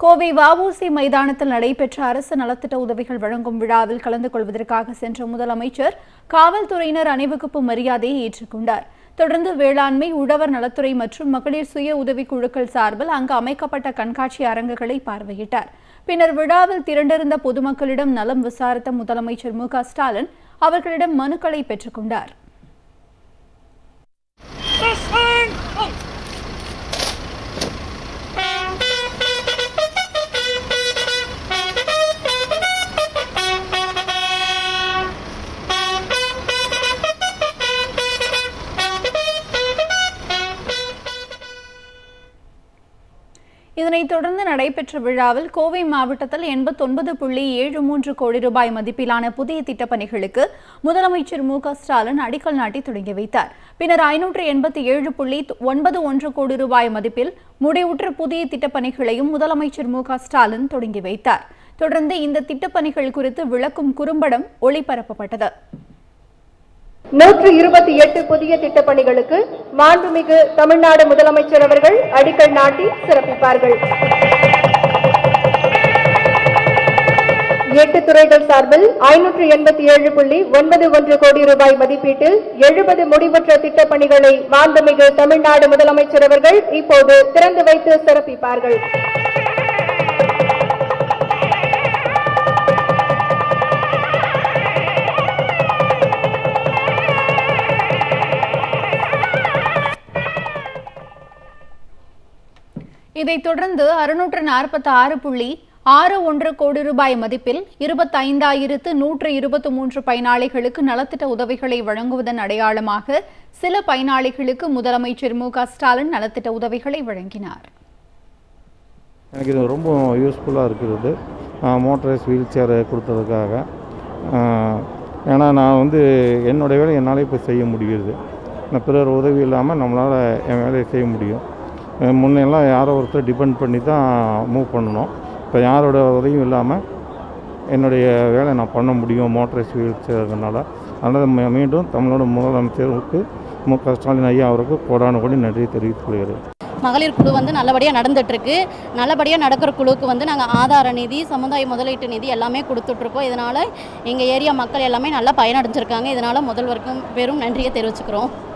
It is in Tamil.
கோவை வஉசி மைதானத்தில் நடைபெற்ற அரசு நலத்திட்ட உதவிகள் வழங்கும் விழாவில் கலந்து கொள்வதற்காக சென்ற முதலமைச்சர் காவல்துறையினர் அணிவகுப்பு மரியாதையை ஏற்றுக்கொண்டார் தொடர்ந்து வேளாண்மை உழவர் நலத்துறை மற்றும் மகளிர் சுய உதவிக் குழுக்கள் சார்பில் அங்கு அமைக்கப்பட்ட கண்காட்சி அரங்குகளை பார்வையிட்டார் பின்னர் விழாவில் திரண்டிருந்த பொதுமக்களிடம் நலம் விசாரித்த முதலமைச்சர் மு க ஸ்டாலின் அவர்களிடம் மனுக்களை பெற்றுக்கொண்டார் இதனைத் தொடர்ந்து நடைபெற்ற விழாவில் கோவை மாவட்டத்தில் எண்பத்தொன்பது புள்ளி ஏழு மூன்று கோடி ரூபாய் மதிப்பிலான புதிய திட்டப்பணிகளுக்கு முதலமைச்சர் மு க ஸ்டாலின் அடிக்கல் நாட்டி தொடங்கி வைத்தார் பின்னர் ஐநூற்று எண்பத்தி ஏழு புள்ளி ஒன்பது ஒன்று கோடி ரூபாய் மதிப்பில் முடிவுற்ற புதிய திட்டப்பணிகளையும் முதலமைச்சர் மு க ஸ்டாலின் தொடங்கி வைத்தார் தொடர்ந்து இந்த திட்டப்பணிகள் குறித்து விளக்கும் குறும்படம் ஒளிபரப்பப்பட்டது நூற்று இருபத்தி எட்டு புதிய திட்டப்பணிகளுக்கு மாண்புமிகு தமிழ்நாடு முதலமைச்சர் அவர்கள் அடிக்கல் நாட்டி சிறப்பிப்பார்கள் எட்டு துறைகள் சார்பில் ஐநூற்று எண்பத்தி ஏழு புள்ளி ஒன்பது ஒன்று கோடி ரூபாய் மதிப்பீட்டில் எழுபது முடிவுற்ற திட்டப்பணிகளை மாண்புமிகு தமிழ்நாடு முதலமைச்சர் அவர்கள் இப்போது திறந்து வைத்து சிறப்பிப்பார்கள் இதைத் தொடர்ந்து அறுநூற்று நாற்பத்தி ஆறு புள்ளி ஆறு ஒன்று கோடி ரூபாய் மதிப்பில் இருபத்தைந்தாயிரத்து நூற்று இருபத்தி மூன்று பயனாளிகளுக்கு நலத்திட்ட உதவிகளை வழங்குவதன் அடையாளமாக சில பயனாளிகளுக்கு முதலமைச்சர் மு க ஸ்டாலின் நலத்திட்ட உதவிகளை வழங்கினார் எனக்கு இது ரொம்ப யூஸ்ஃபுல்லாக இருக்கிறது மோட்டரைஸ் வீல் சேர் கொடுத்ததுக்காக ஆஹ், ஏன்னா நான் வந்து என்னுடைய வேலை என்னால் இப்போ செய்ய முடியுது நான் பிறர் உதவி இல்லாமல் நம்மளால் என் வேலையை செய்ய முடியும் அஹ், முன்னெல்லாம் யாரோ ஒருத்தர் டிபெண்ட் பண்ணி தான் மூவ் பண்ணணும் இப்போ யாரோட உதவியும் இல்லாமல் என்னுடைய வேலை நான் பண்ண முடியும் மோட்டரைஸ் வீல் சேர்றதுனால அதனால் மீ- மீண்டும் தமிழோட முதலமைச்சருக்கு மு க ஸ்டாலின் ஐயா அவருக்கு கோடான கோடி நன்றி தெரிவித்துக் கொள்கிறேன் மகளிர் குழு வந்து நல்லபடியாக நடந்துட்டுருக்கு நல்லபடியாக நடக்கிற குழுவுக்கு வந்து நாங்கள் ஆதார நிதி சமுதாய முதலீட்டு நிதி எல்லாமே கொடுத்துட்ருக்கோம் இதனால் எங்கள் ஏரியா மக்கள் எல்லாமே நல்லா பயனடைஞ்சிருக்காங்க இதனால் முதல்வருக்கும் பெரும் நன்றியை தெரிவிச்சுக்கிறோம்